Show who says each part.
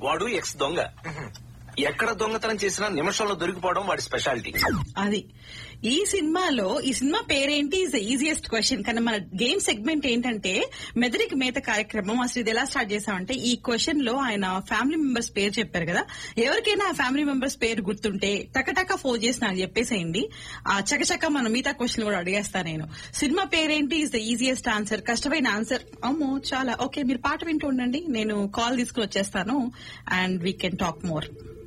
Speaker 1: వాడు ఎక్స్ దొంగ ఎక్కడ దొంగతనం చేసినా నిమిషంలో దొరికిపోవడం వాడి స్పెషాలిటీ
Speaker 2: అది ఈ సినిమాలో ఈ సినిమా పేరేంటి ఇస్ ద ఈజియెస్ట్ క్వశ్చన్ కానీ మన గేమ్ సెగ్మెంట్ ఏంటంటే మెదరికి మేత కార్యక్రమం అసలు ఇది ఎలా స్టార్ట్ చేసామంటే ఈ క్వశ్చన్ లో ఆయన ఫ్యామిలీ మెంబర్స్ పేరు చెప్పారు కదా ఎవరికైనా ఆ ఫ్యామిలీ మెంబర్స్ పేరు గుర్తుంటే టకటక ఫోన్ చేసి నాకు చెప్పేసేయండి ఆ చకచక మన మిగతా క్వశ్చన్ కూడా అడిగేస్తా నేను సినిమా పేరేంటి ఇస్ ద ఈజియెస్ట్ ఆన్సర్ కష్టమైన ఆన్సర్ అమ్మో చాలా ఓకే మీరు పాట వింటూ ఉండండి నేను కాల్ తీసుకుని వచ్చేస్తాను and we can talk more